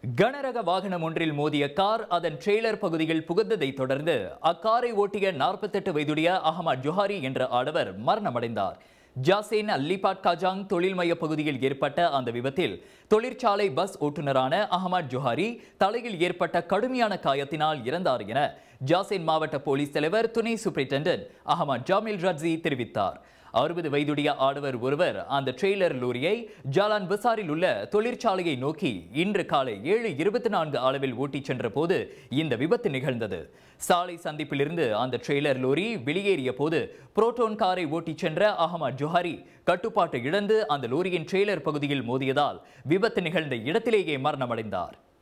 கனரக வாகனம் ஒன்றில் மோதிய கார் அதன் ட்ரெய்லர் பகுதியில் புகுந்ததை தொடர்ந்து அக்காரை ஓட்டிய 48 வயதுடைய அகமது ஜொஹாரி என்ற ஆடவர் மரணமடைந்தார் ஜாசேன் அல்லிபாட் காஜாங் தொழில் மைய பகுதியில் ஏற்பட்ட அந்த விபத்தில் தொழிற்சாலை பஸ் ஓட்டுநரான அகமது ஜொஹாரி தலையில் ஏற்பட்ட கடுமையான காயத்தினால் இறந்தார் என ஜாசேன் மாவட்ட போலீஸ் தலைவர் துணை சூப்பரிண்டென்டென்ட் அகமது ஜாமில் ரட்ஸி தெரிவித்தார் அறுபது வயதுடைய ஆடவர் ஒருவர் அந்த ட்ரெய்லர் லோரியை ஜாலான் பசாரில் உள்ள தொழிற்சாலையை நோக்கி இன்று காலை ஏழு இருபத்தி நான்கு அளவில் ஓட்டிச் சென்ற போது இந்த விபத்து நிகழ்ந்தது சாலை சந்திப்பிலிருந்து அந்த ட்ரெய்லர் லோரி வெளியேறிய போது புரோட்டோன் காரை ஓட்டிச் சென்ற அகமது ஜொஹாரி கட்டுப்பாட்டை இழந்து அந்த லோரியின் ட்ரெய்லர் பகுதியில் மோதியதால் விபத்து நிகழ்ந்த இடத்திலேயே மரணமடைந்தார்